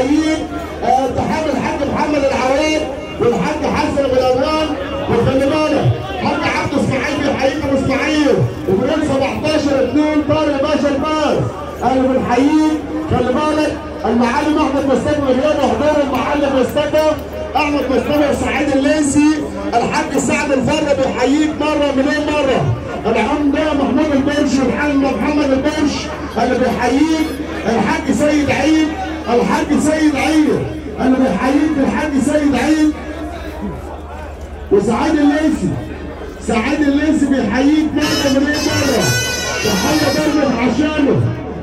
بنحييك آه، اتحاد الحاج محمد العواد والحاج حسن ابو الاولان وخلي بالك حاج عبد اسماعيل بيحييك ابو اسماعيل وبنقول 17 2 طارق باشا الباز انا بنحييك خلي بالك المعلم احمد مصطفى غياب حضور المعلم مصطفى احمد مصطفى وسعيد الليسي الحاج سعد الفرة بيحييك مره مليون مره العم ده محمود البرش محمد محمد البرش اللي بيحييك الحاج سيد عيد الحاج سيد عيد اللي بيحييك الحاج سيد عيد وسعيد الليسي سعيد الليسي بيحييك مره مليون مره تحيه برضه عشانه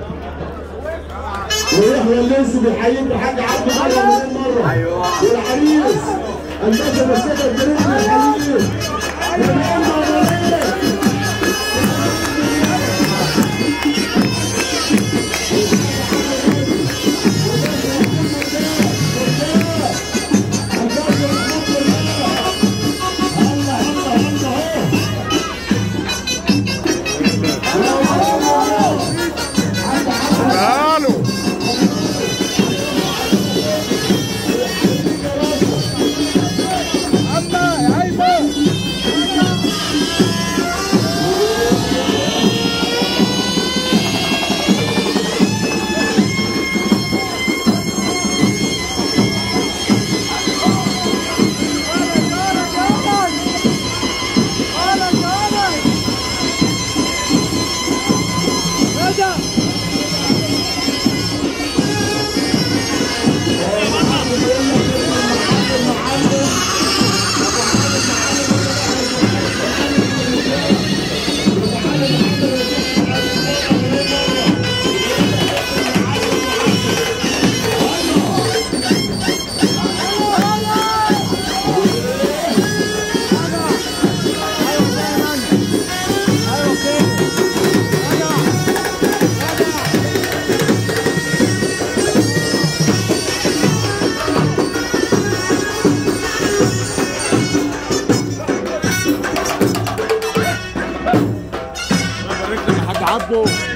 ويحيى الليسي بيحييك الحاج عبد الله مليون مره أيوة. والعريس الباشا مصطفى الجريد بيحييك مليون مره تعالوا بارك لك يا حاج عبده